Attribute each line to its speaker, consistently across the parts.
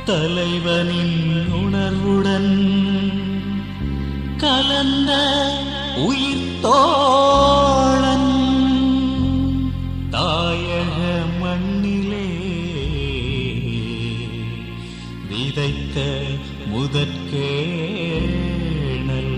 Speaker 1: தலைவனின் உணர்வுடன் கலந்த உயிர் தோழன் தாயக மண்ணிலே விதைத்த முதற்கேணல்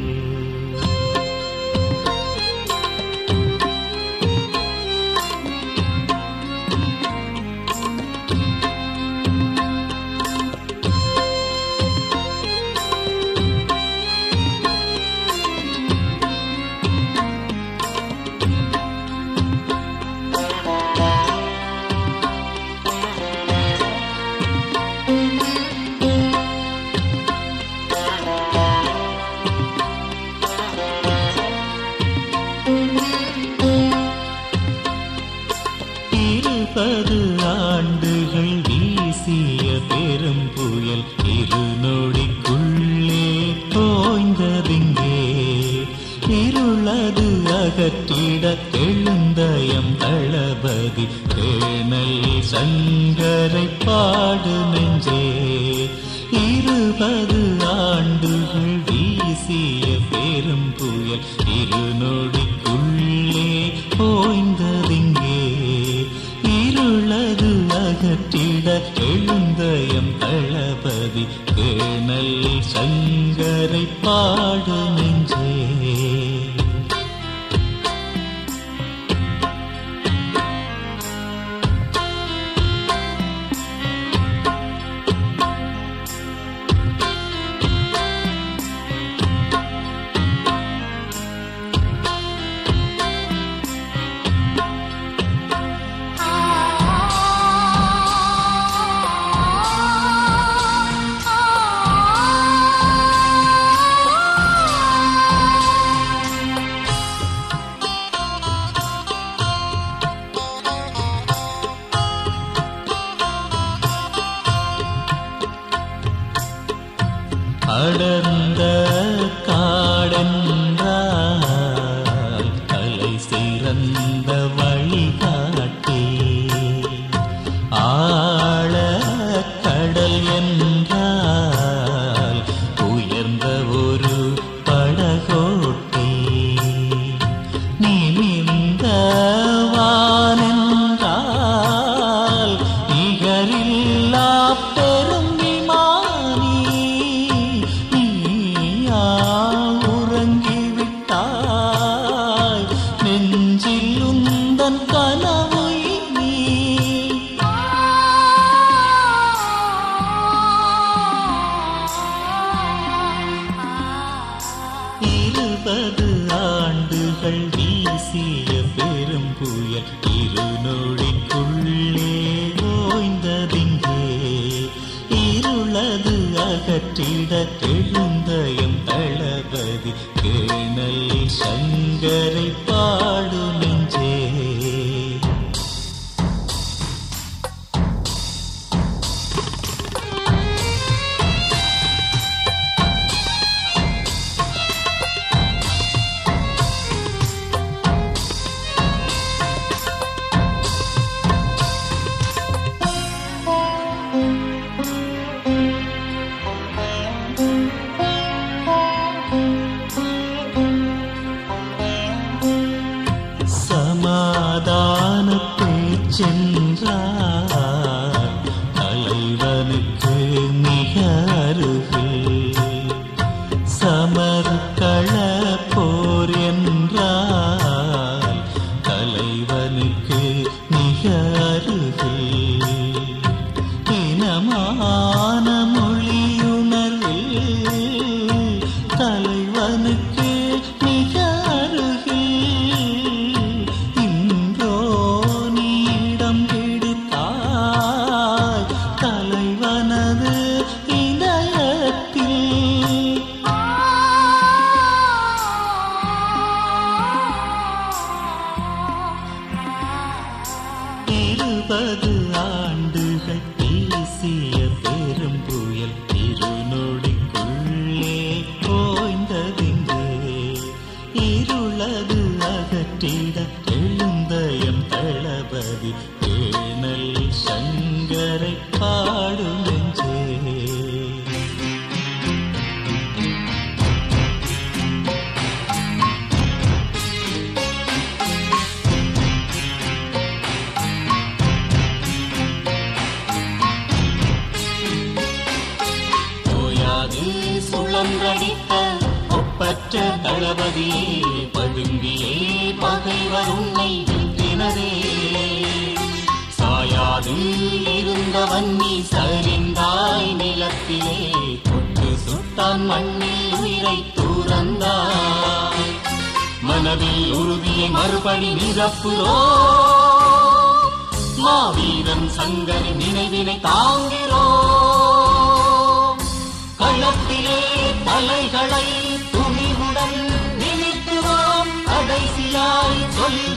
Speaker 1: இருபது ஆண்டுகள் வீசிய பெரும் புயல் இரு நொடிக்குள்ளே தோய்ந்ததிங்கே இருளது அகற்றிட எழுந்தயம் தளபதி கேணல் சங்கரை பாடு நெஞ்சே இருபது ஆண்டுகள் வீசிய பெரும் புயல் இரு நொடிக்குள்ளே ஓய்ந்ததிங்கே இருளது அகற்றிட எழுந்தயம் தளபதி கேணல் சங்கரை பாடு நெஞ்சே அடர்ந்த காடென்றால் கலை சிறந்த வழிகாட்டி ஆழ கடல் என்றால் உயர்ந்த ஒரு படகோட்டி நிமிர்ந்த வானென்றால் நிகரில்லா பெரும் விமானி நீயா உறங்கிவிட்டாய் நெஞ்சில் உந்தன் கனவு நீ இருபது ஆண்டுகள் வீசிய பெரும் புயல் இரு நொடிக்குள்ளே ஓய்ந்ததிங்கே இருளது அகற்றிட எழுந்தயம் தளபதி கேணல் சங்கரை பாடு நெஞ்சே சமாதான பேச்சென்றார் தலைவனுக்கு மிக அருகில் சமர்கள போர் என்றால் தலைவனுக்கு மிக அருகில் இனமான மொழியுணர்வில் தலைவனுக்கு மிக அருகில் இன்றோ நீடம் பிடித்தாய் தலைவனது இதயத்தில் இருபது ஆண்டுகள் வீசிய பெரும் புயல் இருநொடிக்குள்ளே ஓய்ந்ததிங்கே இருளது அகற்றிட எழுந்தயம் தளபதி கேணல் சங்கரை பாடு நெஞ்சே தளபதியே பதுங்கியே பகைவர் உன்னை வீழ்த்தினரே சாயாது இருந்தவன் நீ சரிந்தாய் நிலத்திலே தொட்டு சுட்டான் மண்ணில் உயிரை தூரந்தாய் மனதில் உறுதியை மறுபடி நிரப்புறோ மாவீரன் சங்கரி நினைவினை தாங்கிறோ களத்திலே தலைகளை துணிவுடன் நிமித்துவோம் கடைசியாய் சொல்ல